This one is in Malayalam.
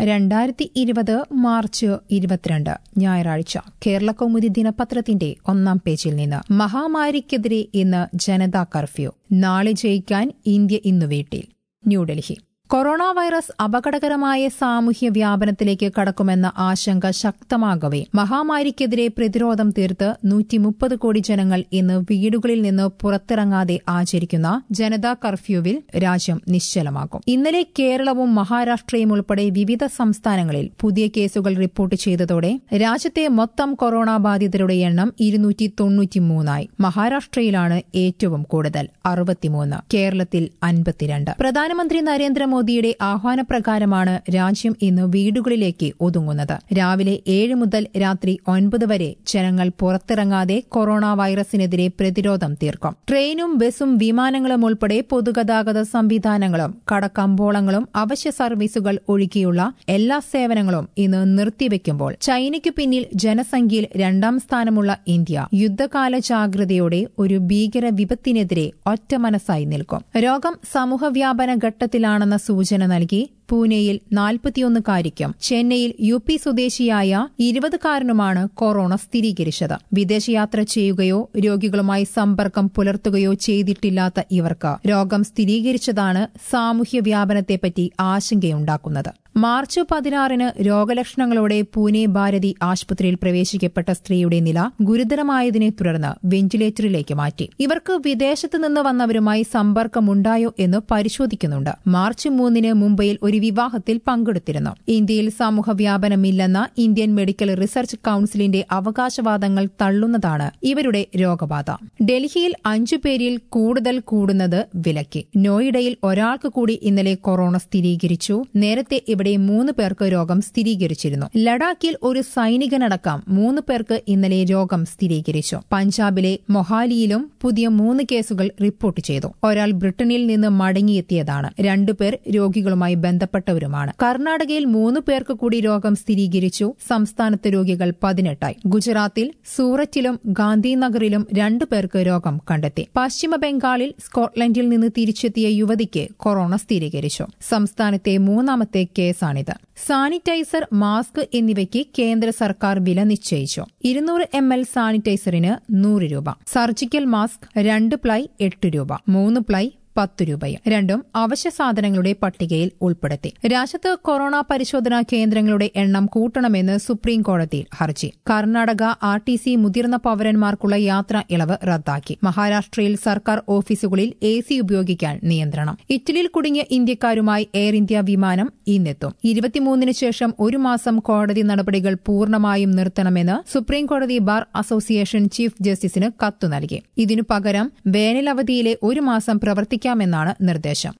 രണ്ടായിരത്തി ഇരുപത് മാർച്ച് ഇരുപത്തിരണ്ട് ഞായറാഴ്ച കേരള കൗമുദി ദിനപത്രത്തിന്റെ ഒന്നാം പേജിൽ നിന്ന് മഹാമാരിക്കെതിരെ ഇന്ന് ജനതാ കർഫ്യൂ നാളെ ജയിക്കാൻ ഇന്ത്യ ഇന്നു വീട്ടിൽ ന്യൂഡൽഹി കൊറോണ വൈറസ് അപകടകരമായ സാമൂഹ്യ വ്യാപനത്തിലേക്ക് കടക്കുമെന്ന ആശങ്ക ശക്തമാകവെ മഹാമാരിക്കെതിരെ പ്രതിരോധം തീർത്ത് നൂറ്റി മുപ്പത് കോടി ജനങ്ങൾ ഇന്ന് വീടുകളിൽ നിന്ന് പുറത്തിറങ്ങാതെ ആചരിക്കുന്ന ജനതാ കർഫ്യൂവിൽ രാജ്യം നിശ്ചലമാകും ഇന്നലെ കേരളവും മഹാരാഷ്ട്രയും ഉൾപ്പെടെ വിവിധ സംസ്ഥാനങ്ങളിൽ പുതിയ കേസുകൾ റിപ്പോർട്ട് ചെയ്തതോടെ രാജ്യത്തെ മൊത്തം കൊറോണ ബാധിതരുടെ എണ്ണം ഇരുന്നൂറ്റി തൊണ്ണൂറ്റിമൂന്നായി മഹാരാഷ്ട്രയിലാണ് ഏറ്റവും കൂടുതൽ അറുപത്തിമൂന്ന് കേരളത്തിൽ അൻപത്തിരണ്ട് പ്രധാനമന്ത്രി നരേന്ദ്രമോദിയുടെ ആഹ്വാനപ്രകാരമാണ് രാജ്യം ഇന്ന് വീടുകളിലേക്ക് ഒതുങ്ങുന്നത് രാവിലെ ഏഴ് മുതൽ രാത്രി ഒൻപത് വരെ ജനങ്ങൾ പുറത്തിറങ്ങാതെ കൊറോണ വൈറസിനെതിരെ പ്രതിരോധം തീർക്കും ട്രെയിനും ബസും വിമാനങ്ങളും ഉൾപ്പെടെ പൊതുഗതാഗത സംവിധാനങ്ങളും കടക്കമ്പോളങ്ങളും അവശ്യ സർവീസുകൾ ഒഴികെയുള്ള എല്ലാ സേവനങ്ങളും ഇന്ന് നിർത്തിവെക്കുമ്പോൾ ചൈനയ്ക്കു പിന്നിൽ ജനസംഖ്യയിൽ രണ്ടാം സ്ഥാനമുള്ള ഇന്ത്യ യുദ്ധകാല ജാഗ്രതയോടെ ഒരു ഭീകര വിപത്തിനെതിരെ ഒറ്റ മനസ്സായി നിൽക്കും രോഗം സമൂഹവ്യാപന ഘട്ടത്തിലാണെന്ന സൂചന നൽകി പൂനെയിൽ നാൽപ്പത്തിയൊന്നുകാരിക്കും ചെന്നൈയിൽ യു പി സ്വദേശിയായ ഇരുപതുകാരനുമാണ് കൊറോണ സ്ഥിരീകരിച്ചത് വിദേശയാത്ര ചെയ്യുകയോ രോഗികളുമായി സമ്പർക്കം പുലർത്തുകയോ ചെയ്തിട്ടില്ലാത്ത ഇവർക്ക് രോഗം സ്ഥിരീകരിച്ചതാണ് സാമൂഹ്യ വ്യാപനത്തെപ്പറ്റി ആശങ്കയുണ്ടാക്കുന്നത് മാർച്ച് പതിനാറിന് രോഗലക്ഷണങ്ങളോടെ പൂനെ ഭാരതി ആശുപത്രിയിൽ പ്രവേശിക്കപ്പെട്ട സ്ത്രീയുടെ നില ഗുരുതരമായതിനെ തുടർന്ന് വെന്റിലേറ്ററിലേക്ക് മാറ്റി ഇവർക്ക് വിദേശത്ത് നിന്ന് വന്നവരുമായി സമ്പർക്കമുണ്ടായോ എന്ന് പരിശോധിക്കുന്നുണ്ട് മാർച്ച് മൂന്നിന് മുംബൈയിൽ ഒരു വിവാഹത്തിൽ പങ്കെടുത്തിരുന്നു ഇന്ത്യയിൽ സമൂഹവ്യാപനമില്ലെന്ന ഇന്ത്യൻ മെഡിക്കൽ റിസർച്ച് കൌൺസിലിന്റെ അവകാശവാദങ്ങൾ തള്ളുന്നതാണ് ഇവരുടെ രോഗബാധ ഡൽഹിയിൽ അഞ്ചു പേരിൽ കൂടുതൽ കൂടുന്നത് വിലക്കി നോയിഡയിൽ ഒരാൾക്ക് കൂടി ഇന്നലെ കൊറോണ സ്ഥിരീകരിച്ചു നേരത്തെ ഇവിടെ മൂന്ന് പേർക്ക് രോഗം സ്ഥിരീകരിച്ചിരുന്നു ലഡാക്കിൽ ഒരു സൈനികനടക്കം മൂന്ന് പേർക്ക് ഇന്നലെ രോഗം സ്ഥിരീകരിച്ചു പഞ്ചാബിലെ മൊഹാലിയിലും പുതിയ മൂന്ന് കേസുകൾ റിപ്പോർട്ട് ചെയ്തു ഒരാൾ ബ്രിട്ടനിൽ നിന്ന് മടങ്ങിയെത്തിയതാണ് രണ്ടുപേർ രോഗികളുമായി ബന്ധപ്പെട്ടവരുമാണ് കർണാടകയിൽ മൂന്ന് പേർക്ക് കൂടി രോഗം സ്ഥിരീകരിച്ചു സംസ്ഥാനത്ത് രോഗികൾ പതിനെട്ടായി ഗുജറാത്തിൽ സൂററ്റിലും ഗാന്ധിനഗറിലും രണ്ടു പേർക്ക് രോഗം കണ്ടെത്തി പശ്ചിമ ബംഗാളിൽ സ്കോട്ട്ലൻഡിൽ നിന്ന് തിരിച്ചെത്തിയ യുവതിക്ക് കൊറോണ സ്ഥിരീകരിച്ചു സംസ്ഥാനത്തെ മൂന്നാമത്തെ കേസാണിത് സാനിറ്റൈസർ മാസ്ക് എന്നിവയ്ക്ക് കേന്ദ്ര സർക്കാർ വില നിശ്ചയിച്ചു ഇരുന്നൂറ് എം എൽ സാനിറ്റൈസറിന് നൂറ് രൂപ സർജിക്കൽ മാസ്ക് രണ്ട് പ്ലൈ എട്ട് രൂപ മൂന്ന് പ്ലൈ പത്ത് രൂപയും രണ്ടും അവശ്യ സാധനങ്ങളുടെ പട്ടികയിൽ ഉൾപ്പെടുത്തി രാജ്യത്ത് കൊറോണ പരിശോധനാ കേന്ദ്രങ്ങളുടെ എണ്ണം കൂട്ടണമെന്ന് സുപ്രീം കോടതിയിൽ ഹർജി കർണാടക ആർ ടി സി മുതിർന്ന പൌരന്മാർക്കുള്ള യാത്രാ ഇളവ് റദ്ദാക്കി മഹാരാഷ്ട്രയിൽ സർക്കാർ ഓഫീസുകളിൽ എ സി ഉപയോഗിക്കാൻ നിയന്ത്രണം ഇറ്റലിയിൽ കുടുങ്ങിയ ഇന്ത്യക്കാരുമായി എയർ ഇന്ത്യ വിമാനം ഇന്നെത്തും ഇരുപത്തിമൂന്നിന് ശേഷം ഒരു മാസം കോടതി നടപടികൾ പൂർണ്ണമായും നിർത്തണമെന്ന് സുപ്രീം കോടതി ബാർ അസോസിയേഷൻ ചീഫ് ജസ്റ്റിസിന് കത്തു നൽകി ഇതിനു പകരം വേനലവധിയിലെ ഒരു മാസം പ്രവർത്തിക്കും ാമെന്നാണ് നിർദ്ദേശം